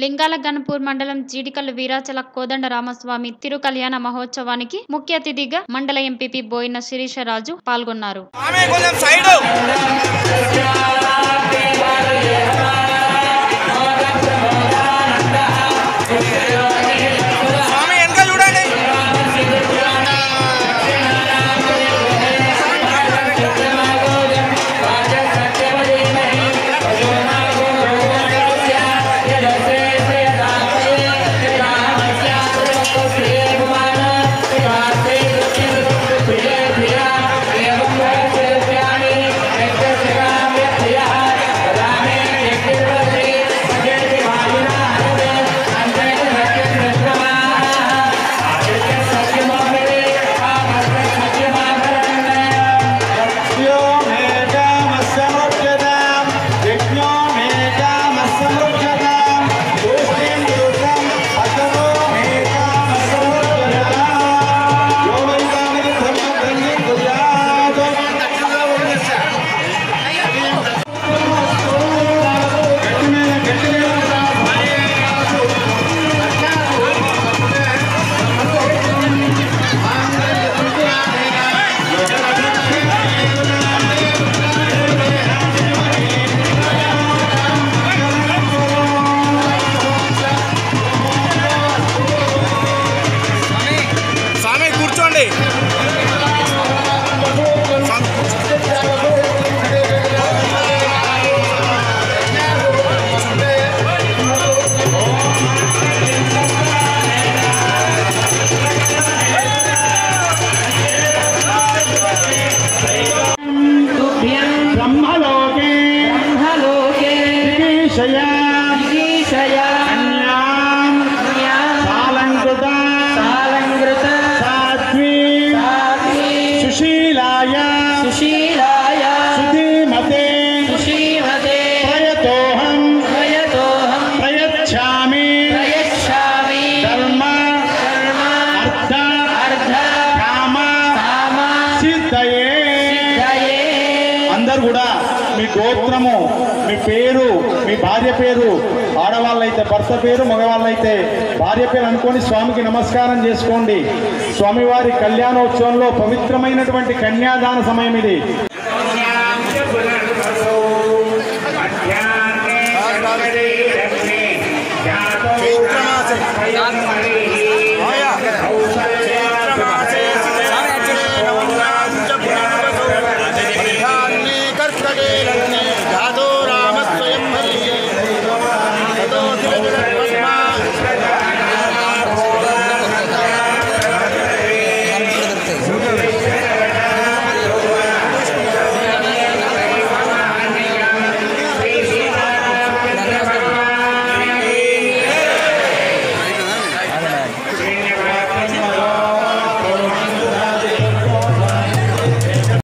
లింగాల గన్పూర్ మండలం జీడికల్లు వీరాచల కోదండ రామస్వామి తిరు కళ్యాణ మహోత్సవానికి ముఖ్య అతిథిగా మండల ఎంపీపీ బోయిన శిరీషరాజు పాల్గొన్నారు ఆమె కొంచెం సైడు స్వామి వెనక చూడండి यज्ञो मे कामसमुच्यतां यज्ञो मे कामसमुच्यतां तुष्टिं दुःखम् असमो मे कामसमुच्यतां यो वै कामदुःखं धन्यं कुर्यात् గట్టిమైన గట్టిమైన స్వామి కూర్చోండి బ్రహ్మలోకే గిరీశయా కన్యాం సాలంకృత సాధ్వీ సుశీలాయ సుధీమతే ప్రయతోహం ప్రయచ్ఛామి ధర్మ అర్థ కామ సిద్ధయే అందరు కూడా మీ గోత్రము మీ పేరు మీ భార్య పేరు ఆడవాళ్ళైతే భర్త పేరు మగవాళ్ళైతే భార్య పేరు అనుకొని స్వామికి నమస్కారం చేసుకోండి స్వామివారి కళ్యాణోత్సవంలో పవిత్రమైనటువంటి కన్యాదాన సమయం ఇది చైత్రమాసే